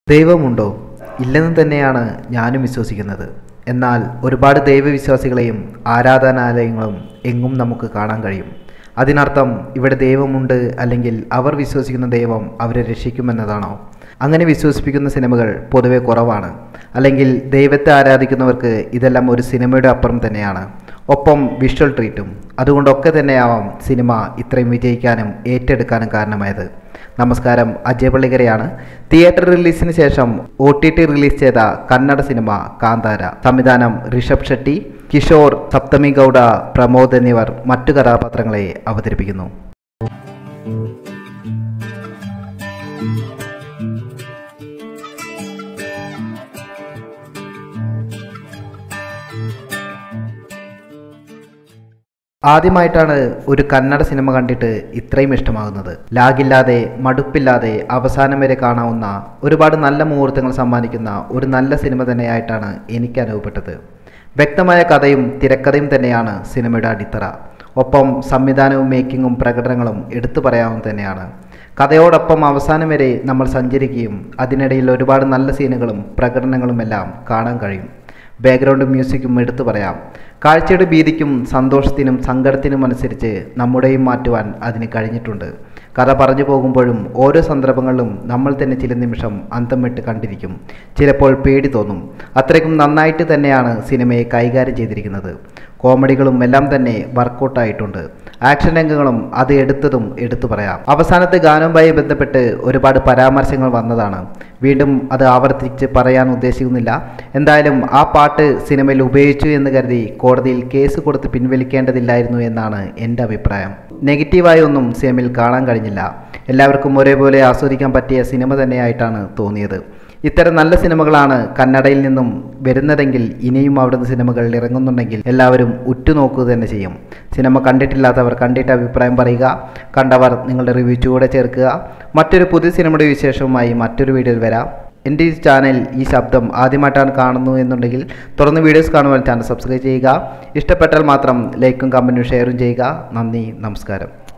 ദൈവമുണ്ടോ ഇല്ലെന്ന് തന്നെയാണ് ഞാനും വിശ്വസിക്കുന്നത് എന്നാൽ ഒരുപാട് ദൈവവിശ്വാസികളെയും ആരാധനാലയങ്ങളും എങ്ങും നമുക്ക് കാണാൻ കഴിയും അതിനർത്ഥം ഇവിടെ ദൈവമുണ്ട് അല്ലെങ്കിൽ അവർ വിശ്വസിക്കുന്ന ദൈവം അവരെ രക്ഷിക്കുമെന്നതാണോ അങ്ങനെ വിശ്വസിപ്പിക്കുന്ന സിനിമകൾ പൊതുവെ കുറവാണ് അല്ലെങ്കിൽ ദൈവത്തെ ആരാധിക്കുന്നവർക്ക് ഇതെല്ലാം ഒരു സിനിമയുടെ അപ്പുറം തന്നെയാണ് ഒപ്പം വിഷ്വൽ ട്രീറ്റും അതുകൊണ്ടൊക്കെ തന്നെയാവാം സിനിമ ഇത്രയും വിജയിക്കാനും ഏറ്റെടുക്കാനും കാരണമായത് നമസ്കാരം അജയ് പള്ളിക്കരയാണ് തിയേറ്റർ റിലീസിന് ശേഷം ഒ ടി ടി റിലീസ് ചെയ്ത കന്നഡ സിനിമ കാന്താര സംവിധാനം ഋഷഭ് ഷെട്ടി കിഷോർ സപ്തമി ഗൗഡ പ്രമോദ് എന്നിവർ മറ്റു കഥാപാത്രങ്ങളെ അവതരിപ്പിക്കുന്നു ആദ്യമായിട്ടാണ് ഒരു കന്നഡ സിനിമ കണ്ടിട്ട് ഇത്രയും ഇഷ്ടമാകുന്നത് ലാഗില്ലാതെ മടുപ്പില്ലാതെ അവസാനം വരെ കാണാവുന്ന ഒരുപാട് നല്ല മുഹൂർത്തങ്ങൾ സമ്മാനിക്കുന്ന ഒരു നല്ല സിനിമ തന്നെയായിട്ടാണ് എനിക്ക് അനുഭവപ്പെട്ടത് വ്യക്തമായ കഥയും തിരക്കഥയും തന്നെയാണ് സിനിമയുടെ അടിത്തറ ഒപ്പം സംവിധാനവും മേക്കിങ്ങും പ്രകടനങ്ങളും എടുത്തു പറയാവുന്ന തന്നെയാണ് കഥയോടൊപ്പം അവസാനം വരെ നമ്മൾ സഞ്ചരിക്കുകയും അതിനിടയിൽ ഒരുപാട് നല്ല സീനുകളും പ്രകടനങ്ങളും എല്ലാം കാണാൻ കഴിയും ബാക്ക്ഗ്രൗണ്ട് മ്യൂസിക്കും എടുത്തു പറയാം കാഴ്ചയുടെ ഭീതിക്കും സന്തോഷത്തിനും സങ്കടത്തിനും അനുസരിച്ച് നമ്മുടെയും മാറ്റുവാൻ അതിന് കഴിഞ്ഞിട്ടുണ്ട് കഥ പറഞ്ഞു പോകുമ്പോഴും ഓരോ സന്ദർഭങ്ങളിലും നമ്മൾ തന്നെ ചില നിമിഷം അന്തം വിട്ട് കണ്ടിരിക്കും ചിലപ്പോൾ പേടി തോന്നും അത്രയ്ക്കും നന്നായിട്ട് തന്നെയാണ് സിനിമയെ കൈകാര്യം ചെയ്തിരിക്കുന്നത് കോമഡികളും എല്ലാം തന്നെ വർക്കൗട്ടായിട്ടുണ്ട് ആക്ഷൻ രംഗങ്ങളും അത് എടുത്തതും എടുത്തു പറയാം അവസാനത്തെ ഗാനവുമായി ബന്ധപ്പെട്ട് ഒരുപാട് പരാമർശങ്ങൾ വന്നതാണ് വീണ്ടും അത് ആവർത്തിച്ച് പറയാൻ ഉദ്ദേശിക്കുന്നില്ല എന്തായാലും ആ പാട്ട് സിനിമയിൽ ഉപയോഗിച്ചു എന്ന് കരുതി കോടതിയിൽ കേസ് കൊടുത്ത് പിൻവലിക്കേണ്ടതില്ലായിരുന്നു എന്നാണ് എൻ്റെ അഭിപ്രായം നെഗറ്റീവായി ഒന്നും സിനിമയിൽ കാണാൻ കഴിഞ്ഞില്ല എല്ലാവർക്കും ഒരേപോലെ ആസ്വദിക്കാൻ പറ്റിയ സിനിമ തന്നെയായിട്ടാണ് തോന്നിയത് ഇത്തരം നല്ല സിനിമകളാണ് കന്നഡയിൽ നിന്നും വരുന്നതെങ്കിൽ ഇനിയും അവിടുന്ന് സിനിമകൾ ഇറങ്ങുന്നുണ്ടെങ്കിൽ എല്ലാവരും ഉറ്റുനോക്കുക തന്നെ ചെയ്യും സിനിമ കണ്ടിട്ടില്ലാത്തവർ കണ്ടിട്ട് അഭിപ്രായം പറയുക കണ്ടവർ നിങ്ങളുടെ റിവ്യൂ ചൂടെ ചേർക്കുക മറ്റൊരു പുതിയ സിനിമയുടെ വിശേഷവുമായി മറ്റൊരു വീഡിയോയിൽ വരാം എൻ്റെ ഈ ചാനൽ ഈ ശബ്ദം ആദ്യമായിട്ടാണ് കാണുന്നു എന്നുണ്ടെങ്കിൽ തുടർന്ന് വീഡിയോസ് കാണുവാൻ ചാനൽ സബ്സ്ക്രൈബ് ചെയ്യുക ഇഷ്ടപ്പെട്ടാൽ മാത്രം ലൈക്കും കമൻറ്റും ഷെയറും ചെയ്യുക നന്ദി നമസ്കാരം